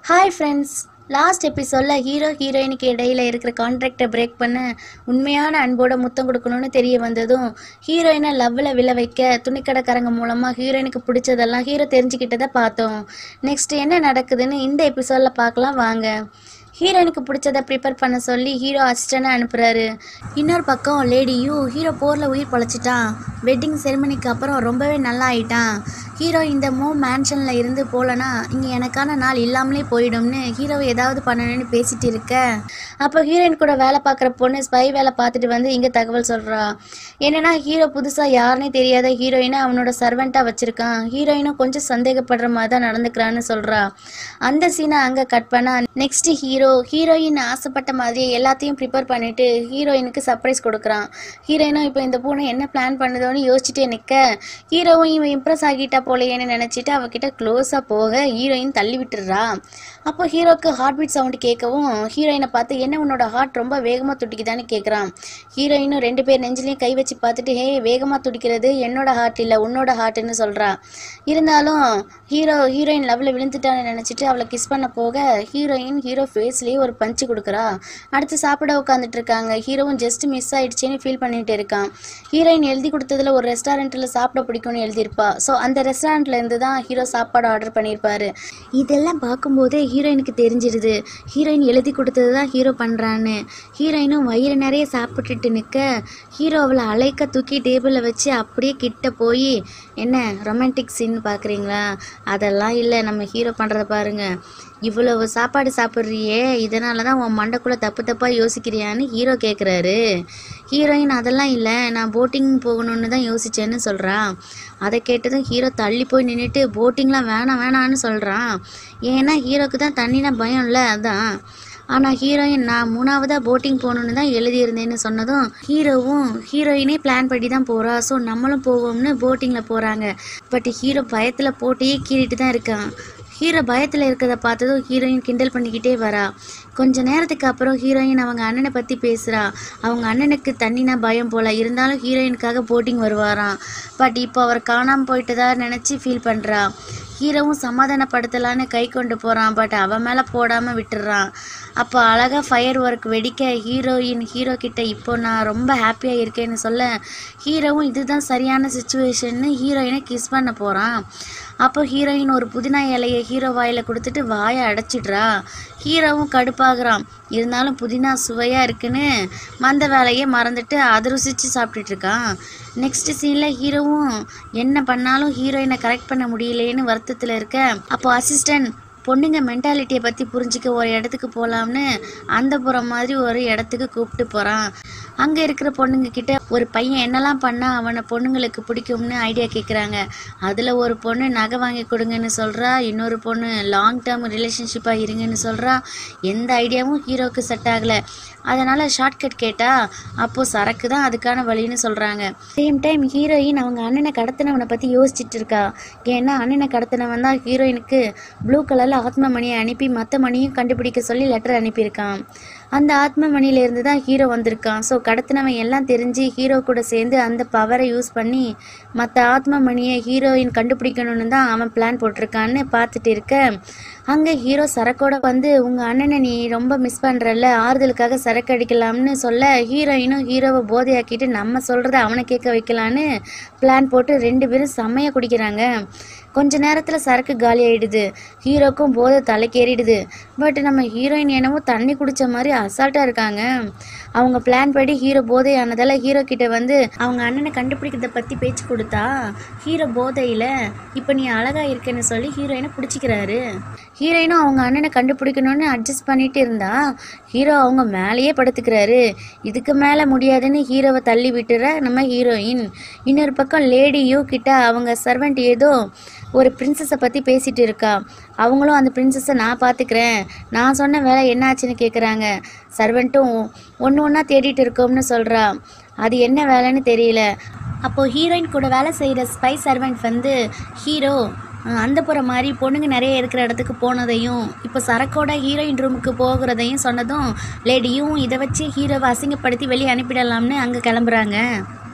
hi friends last எபிசோடில் hero ஹீரோயினுக்கு இடையில இருக்கிற கான்ட்ராக்டை பிரேக் பண்ண உண்மையான அன்போட முத்தம் கொடுக்கணும்னு தெரிய வந்ததும் ஹீரோயினை லவ்வில் விழ வைக்க துணிக்கடைக்காரங்க மூலமாக ஹீரோயினுக்கு பிடிச்சதெல்லாம் ஹீரோ தெரிஞ்சுக்கிட்டதை பார்த்தோம் நெக்ஸ்ட் என்ன நடக்குதுன்னு இந்த எபிசோடில் பார்க்கலாம் வாங்க ஹீரோயினுக்கு பிடிச்சதை ப்ரிப்பேர் பண்ண சொல்லி ஹீரோ அசிஸ்டன்ட் அனுப்புகிறாரு இன்னொரு பக்கம் லேடியும் ஹீரோ போரில் உயிர் பழச்சிட்டான் வெட்டிங் செரிமனிக்கு அப்புறம் ரொம்பவே நல்லா ஆயிட்டான் ஹீரோ இந்த மூ மேன்ஷனில் இருந்து போகலனா இங்கே எனக்கான நாள் இல்லாமலே போயிடும்னு ஹீரோ ஏதாவது பண்ணணும்னு பேசிட்டு இருக்க அப்போ ஹீரோயின் கூட வேலை பார்க்குற பொண்ணு ஸ்பை வேலை பார்த்துட்டு வந்து இங்கே தகவல் சொல்கிறா என்னன்னா ஹீரோ புதுசாக யாருனே தெரியாத ஹீரோயினை அவனோட சர்வெண்ட்டாக வச்சுருக்கான் ஹீரோயினும் கொஞ்சம் சந்தேகப்படுற மாதிரி தான் நடந்துக்கிறான்னு சொல்கிறா அந்த சீனை அங்கே கட் பண்ணா நெக்ஸ்ட் ஹீரோ ஹீரோயின் ஆசைப்பட்ட மாதிரியே எல்லாத்தையும் ப்ரிப்பேர் பண்ணிட்டு ஹீரோயினுக்கு சர்ப்ரைஸ் கொடுக்குறான் ஹீரோயினும் இப்போ இந்த பூனை என்ன பிளான் பண்ணுதோன்னு யோசிச்சுட்டே நிற்க ஹீரோவும் இவன் இம்ப்ரெஸ் ஆகிட்டா போலையேன்னு நினச்சிட்டு அவகிட்ட க்ளோஸாக போக ஹீரோயின் தள்ளி விட்டுறா அப்போ ஹீரோக்கு ஹார்ட் பீட் சவுண்ட் கேட்கவும் ஹீரோயினை பார்த்து என்ன உன்னோட ஹார்ட் ரொம்ப வேகமாக துடிக்குதான்னு கேட்குறான் ஹீரோயினும் ரெண்டு பேர் நெஞ்சிலையும் கை வச்சு பார்த்துட்டு ஹே வேகமாக துடிக்கிறது என்னோட ஹார்ட் இல்லை உன்னோட ஹார்ட்னு சொல்கிறா இருந்தாலும் ஹீரோ ஹீரோயின் லவ்வில் விழுந்துட்டான்னு நினச்சிட்டு அவளை கிஸ் பண்ண போக ஹீரோயின் ஹீரோ ஃபேஸ்லேயே ஒரு பஞ்சு கொடுக்குறா அடுத்து சாப்பிட உட்காந்துட்டு இருக்காங்க ஹீரோவும் ஜஸ்ட் மிஸ் ஆயிடுச்சேன்னு ஃபீல் பண்ணிட்டு இருக்கான் ஹீரோயின் எழுதி கொடுத்ததுல ஒரு ரெஸ்டாரண்ட்டில் சாப்பிட பிடிக்கும்னு எழுதியிருப்பா ஸோ அந்த ரெஸ்டாரண்ட்ல இருந்து தான் ஹீரோ சாப்பாடு ஆர்டர் பண்ணியிருப்பாரு இதெல்லாம் பார்க்கும்போதே ஹீரோயினுக்கு தெரிஞ்சிருது ஹீரோயின் எழுதி கொடுத்தது தான் ஹீரோ பண்ணுறான்னு ஹீரோயினும் வயிறு நிறைய சாப்பிட்டுட்டு நிற்க ஹீரோ அவளை அலைக்க தூக்கி டேபிளில் வச்சு அப்படியே கிட்ட போய் என்ன ரொமான்டிக் சீன் பார்க்குறீங்களா அதெல்லாம் இல்லை நம்ம ஹீரோ பண்ணுறத பாருங்க இவ்வளவு சாப்பாடு சாப்பிட்றியே இதனால தான் உன் மண்டைக்குள்ளே தப்பு தப்பாக யோசிக்கிறியான்னு ஹீரோ கேட்குறாரு ஹீரோயின் அதெல்லாம் இல்லை நான் போட்டிங் போகணுன்னு தான் யோசிச்சேன்னு சொல்கிறா அதை கேட்டதும் ஹீரோ தள்ளி போய் நின்றுட்டு போட்டிங்லாம் வேணாம் வேணான்னு சொல்கிறான் ஏன்னா ஹீரோக்கு தான் தண்ணினா பயம் இல்லை அதான் ஆனால் ஹீரோயின் நான் மூணாவதாக போட்டிங் போகணுன்னு தான் எழுதியிருந்தேன்னு சொன்னதும் ஹீரோவும் ஹீரோயினே பிளான் பண்ணி தான் போகிறா ஸோ நம்மளும் போவோம்னு போட்டிங்கில் போகிறாங்க பட் ஹீரோ பயத்தில் போட்டியே கீறிட்டு தான் இருக்கான் ஹீரோ பயத்தில் இருக்கிறத பார்த்ததும் ஹீரோயின் கிண்டல் பண்ணிக்கிட்டே வரா கொஞ்ச நேரத்துக்கு அப்புறம் ஹீரோயின் அவங்க அண்ணனை பற்றி பேசுகிறா அவங்க அண்ணனுக்கு தண்ணினா பயம் போல இருந்தாலும் ஹீரோயினுக்காக போட்டிங் வருவாராம் பட் இப்போ அவர் காணாமல் போயிட்டதா நினச்சி ஃபீல் பண்ணுறா ஹீரோவும் சமாதானப்படுத்தலான்னு கை கொண்டு போகிறான் பட் அவன் மேலே போடாமல் விட்டுறான் அப்போ அழகாக ஃபயர் ஒர்க் வெடிக்க ஹீரோயின் ஹீரோ கிட்ட இப்போ நான் ரொம்ப ஹாப்பியாக இருக்கேன்னு சொல்ல ஹீரோவும் இதுதான் சரியான சுச்சுவேஷன்னு ஹீரோயினை கிஸ் பண்ண போகிறான் அப்போ ஹீரோயின் ஒரு புதினா இலையை ஹீரோ வாயில் கொடுத்துட்டு வாயை அடைச்சிடுறா ஹீரோவும் கடுப்பாகிறான் இருந்தாலும் புதினா சுவையாக இருக்குன்னு மந்த வேலையை மறந்துட்டு அதை ருசித்து சாப்பிட்டுட்டு இருக்கான் நெக்ஸ்ட் சீனில் ஹீரோவும் என்ன பண்ணாலும் ஹீரோயினை கரெக்ட் பண்ண முடியலேன்னு வருத்தத்தில் இருக்க அப்போ அசிஸ்டன்ட் பொண்ணுங்க மென்டாலிட்டியை பற்றி புரிஞ்சிக்க ஒரு இடத்துக்கு போகலாம்னு அந்த புறம் மாதிரி ஒரு இடத்துக்கு கூப்பிட்டு போகிறான் அங்கே இருக்கிற பொண்ணுங்க கிட்ட ஒரு பையன் என்னெல்லாம் பண்ணால் அவனை பொண்ணுங்களுக்கு பிடிக்கும்னு ஐடியா கேட்குறாங்க அதில் ஒரு பொண்ணு நகை வாங்கி கொடுங்கன்னு சொல்கிறா இன்னொரு பொண்ணு லாங் டேர்ம் ரிலேஷன்ஷிப்பாக இருங்கன்னு சொல்கிறா எந்த ஐடியாவும் ஹீரோக்கு செட் ஆகலை அதனால் ஷார்ட்கட் கேட்டா அப்போது சரக்கு தான் அதுக்கான வழின்னு சொல்கிறாங்க சேம் டைம் ஹீரோயின் அவங்க அண்ணனை கடத்தினவனை பற்றி யோசிச்சுட்டு இருக்கா ஏன்னா அண்ணனை கடத்தினவன் தான் ஹீரோயினுக்கு ப்ளூ கலரில் ஆத்ம மணியை அனுப்பி மற்ற மணியும் கண்டுபிடிக்க சொல்லி லெட்டர் அனுப்பியிருக்கான் அந்த ஆத்ம மணியிலேருந்து தான் ஹீரோ வந்திருக்கான் ஸோ கடத்தினவன் எல்லாம் தெரிஞ்சு ஹீரோ கூட சேர்ந்து அந்த பவரை யூஸ் பண்ணி மற்ற ஆத்ம மணியை ஹீரோயின் கண்டுபிடிக்கணும்னு தான் அவன் பிளான் போட்டிருக்கான்னு பார்த்துட்டு இருக்க அங்கே ஹீரோ சரக்கோட வந்து உங்கள் அண்ணனை நீ ரொம்ப மிஸ் பண்ணுறல்ல ஆறுதலுக்காக சரக்கு அடிக்கலாம்னு சொல்ல ஹீரோயினும் ஹீரோவை போதையாக்கிட்டு நம்ம சொல்கிறத அவனை கேட்க வைக்கலான்னு பிளான் போட்டு ரெண்டு பேரும் செம்மையாக குடிக்கிறாங்க கொஞ்ச நேரத்தில் சரக்கு காலி ஆயிடுது ஹீரோக்கும் போதை தலைக்கேறிடுது பட் நம்ம ஹீரோயின் என்னமோ தண்ணி குடிச்ச மாதிரி அசால்ட்டாக இருக்காங்க அவங்க பிளான் படி ஹீரோ போதை ஆனதால் ஹீரோ கிட்ட வந்து அவங்க அண்ணனை கண்டுபிடிக்கிறத பற்றி பேச்சு கொடுத்தா ஹீரோ போதையில் இப்போ நீ அழகா இருக்கேன்னு சொல்லி ஹீரோயினை பிடிச்சிக்கிறாரு ஹீரோயினும் அவங்க அண்ணனை கண்டுபிடிக்கணும்னு அட்ஜஸ்ட் பண்ணிட்டு இருந்தா ஹீரோ அவங்க மேலேயே படுத்துக்கிறாரு இதுக்கு மேலே முடியாதுன்னு ஹீரோவை தள்ளி விட்டுற நம்ம ஹீரோயின் இன்னொரு பக்கம் லேடி யூ கிட்ட அவங்க சர்வெண்ட் ஏதோ ஒரு பிரின்சஸை பற்றி பேசிட்டு இருக்கா அவங்களும் அந்த பிரின்சஸை நான் பார்த்துக்கிறேன் நான் சொன்ன வேலை என்னாச்சுன்னு கேட்குறாங்க சர்வெண்ட்டும் ஒன்று ஒன்றா தேடிட்டு இருக்கோம்னு சொல்கிறா அது என்ன வேலைன்னு தெரியல அப்போது ஹீரோயின் கூட வேலை செய்கிற ஸ்பை சர்வெண்ட் வந்து ஹீரோ அந்த புற மாதிரி பொண்ணுங்க நிறைய இருக்கிற இடத்துக்கு போனதையும் இப்போ சரக்கோட ஹீரோயின் ரூமுக்கு போகிறதையும் சொன்னதும் லேடியும் இதை வச்சு ஹீரோவை அசிங்கப்படுத்தி வெளியே அனுப்பிடலாம்னு அங்கே கிளம்புறாங்க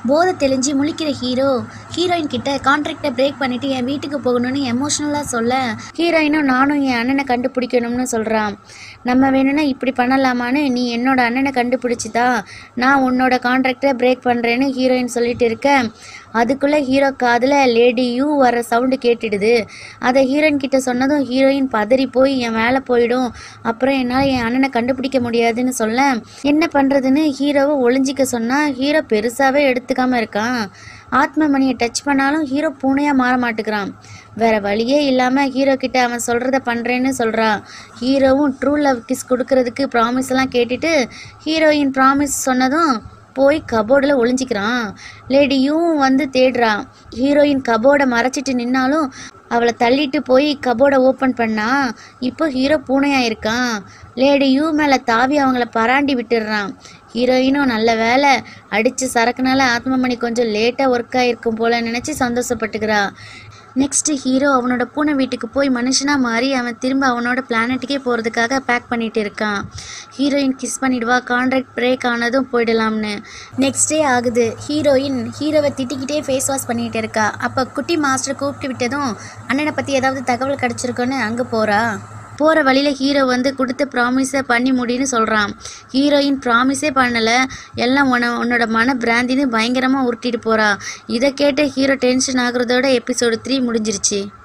போதை தெளிஞ்சு முழிக்கிற ஹீரோ ஹீரோயின் கிட்ட கான்ட்ராக்டை பிரேக் பண்ணிட்டு என் வீட்டுக்கு போகணும்னு எமோஷ்னலாக சொல்ல ஹீரோயினும் நானும் என் அண்ணனை கண்டுபிடிக்கணும்னு சொல்கிறான் நம்ம வேணும்னா இப்படி பண்ணலாமான்னு நீ என்னோட அண்ணனை கண்டுபிடிச்சிதா நான் உன்னோட கான்ட்ராக்டை பிரேக் பண்ணுறேன்னு ஹீரோயின் சொல்லிட்டு இருக்க அதுக்குள்ளே ஹீரோ காதில் லேடி யூ வர சவுண்டு கேட்டுடுது அதை ஹீரோயின் கிட்ட சொன்னதும் ஹீரோயின் பதறி போய் என் மேலே போயிடும் அப்புறம் என்னால் என் அண்ணனை கண்டுபிடிக்க முடியாதுன்னு சொல்ல என்ன பண்ணுறதுன்னு ஹீரோவை ஒளிஞ்சிக்க சொன்னால் ஹீரோ பெருசாகவே எடுத்துக்காம இருக்கான் ஆத்மமணியை டச் பண்ணாலும் ஹீரோ பூனையாக மாற மாட்டேங்கிறான் வேற வழியே இல்லாமல் ஹீரோ கிட்ட அவன் சொல்கிறத பண்ணுறேன்னு சொல்கிறான் ஹீரோவும் ட்ரூ லவ் கிஸ் கொடுக்கறதுக்கு ப்ராமிஸ் எல்லாம் கேட்டுட்டு ஹீரோயின் ப்ராமிஸ் சொன்னதும் போய் கபோர்டில் ஒளிஞ்சிக்கிறான் லேடியும் வந்து தேடுறான் ஹீரோயின் கபோர்டை மறைச்சிட்டு நின்னாலும் அவளை தள்ளிட்டு போய் கபோர்டை ஓப்பன் பண்ணா இப்போ ஹீரோ பூனையாக இருக்கான் லேடி யூ மேலே தாவி அவங்கள பராண்டி விட்டுடுறான் ஹீரோயினும் நல்ல வேலை அடித்த சரக்குனால ஆத்மமணி கொஞ்சம் லேட்டாக ஒர்க் ஆகிருக்கும் போல நினச்சி சந்தோஷப்பட்டுக்கிறா நெக்ஸ்ட் ஹீரோ அவனோட பூனை வீட்டுக்கு போய் மனுஷனாக மாறி அவன் திரும்ப அவனோட பிளானட்டுக்கே போகிறதுக்காக பேக் பண்ணிட்டு இருக்கான் ஹீரோயின் கிஸ் பண்ணிடுவா கான்ட்ராக்ட் பிரேக் ஆனதும் போயிடலாம்னு நெக்ஸ்ட் டே ஆகுது ஹீரோயின் ஹீரோவை திட்டிக்கிட்டே ஃபேஸ் வாஷ் பண்ணிட்டு இருக்கா அப்போ குட்டி மாஸ்டர் கூப்பிட்டு விட்டதும் அண்ணனை பற்றி ஏதாவது தகவல் கிடச்சிருக்கோன்னு அங்கே போகிறா போகிற வழியில் ஹீரோ வந்து கொடுத்த ப்ராமிஸை பண்ணி முடின்னு சொல்கிறான் ஹீரோயின் ப்ராமிஸே பண்ணலை எல்லாம் உன உன்னோட மன பிராந்தின்னு பயங்கரமாக உருட்டிட்டு போகிறா இதை கேட்ட ஹீரோ டென்ஷன் ஆகுறதோட எபிசோடு த்ரீ முடிஞ்சிருச்சு